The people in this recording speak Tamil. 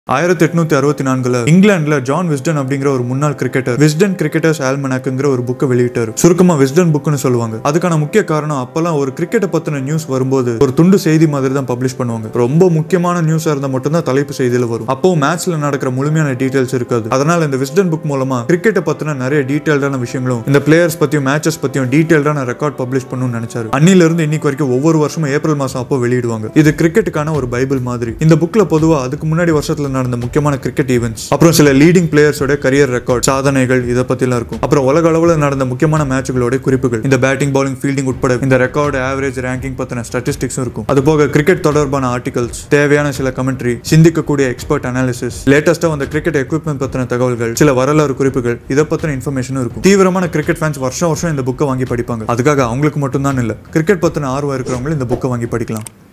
ஆயிரத்தி எட்நூத்தி அறுபத்தி நான்குல இங்கிலாந்துல ஜான் விஸ்டன் அப்படிங்கிற ஒரு முன்னாள் கிரிக்கெட்டர் விஸ்டன் கிரிக்கெட்டர்ஸ் ஆல்மனாக்குங்கிற ஒரு புக்கை வெளியிட்டாரு சுருக்கமா விஸ்டன் புக்னு சொல்லுவாங்க அதுக்கான முக்கிய காரணம் அப்பெல்லாம் ஒரு கிரிக்கெட்டை பத்தின நியூஸ் வரும்போது ஒரு துண்டு செய்தி மாதிரி தான் பப்ளிஷ் பண்ணுவாங்க ரொம்ப முக்கியமான நியூஸா இருந்தா மட்டும்தான் தலைப்பு செய்தியில வரும் அப்போ மேட்ச்ல நடக்கிற முழுமையான டீடைல்ஸ் இருக்காது அதனால இந்த விஸ்டன் புக் மூலமா கிரிக்கெட்டை பத்தின நிறைய டீடைல்டான விஷயங்களும் இந்த பிளேயர்ஸ் பத்தியும் மேட்சஸ் பத்தியும் டீடைல்டான ரெக்கார்ட் பப்ளிஷ் பண்ணணும்னு நினைச்சாரு அன்னில இருந்து இன்னைக்கு வரைக்கும் ஒவ்வொரு வருஷமும் ஏப்ரல் மாசம் அப்போ வெளியிடுவாங்க இது கிரிக்கெட்டுக்கான ஒரு பைபிள் மாதிரி இந்த புக்ல பொதுவா அதுக்கு முன்னாடி வருஷத்துல நடந்த முக்கியமான கிரிக்கெட் ஈவெண்ட்ஸ் அப்புறம் சில லீடிங் பிளேயர்ஸோட கரியர் ரெக்கார்ட் சாதனைகள் இதை பத்திலாம் இருக்கும் அப்புறம் உலக அளவுல நடந்த முக்கியமான மேட்சுகளோட குறிப்புகள் இந்த பேட்டிங் பவுலிங் ஃபீல்டிங் உட்பட இந்த ரெக்கார்டு ஆவரேஜ் ரேங்கிங் பத்தின ஸ்டாட்டிஸ்டிக்ஸும் இருக்கும் அது போக கிரிக்கெட் தொடர்பான ஆர்டிகல்ஸ் தேவையான சில கமெண்ட்ரி சிந்திக்கக்கூடிய எக்ஸ்பர்ட் அனாலிசிஸ் லேட்டஸ்டா வந்த கிரிக்கெட் எக்யூப்மெண்ட் பத்தின தகவல்கள் சில வரலாறு குறிப்புகள் இதை பத்தின இன்ஃபர்மேஷனும் இருக்கும் தீவிரமான கிரிக்கெட் ஃபேன்ஸ் வருஷம் வருஷம் இந்த புக்கை வாங்கி படிப்பாங்க அதுக்காக அவங்களுக்கு மட்டும்தான் இல்ல கிரிக்கெட் பத்தின ஆர்வம் இருக்கிறவங்க இந்த புக்கை வாங்கி படிக்கலாம்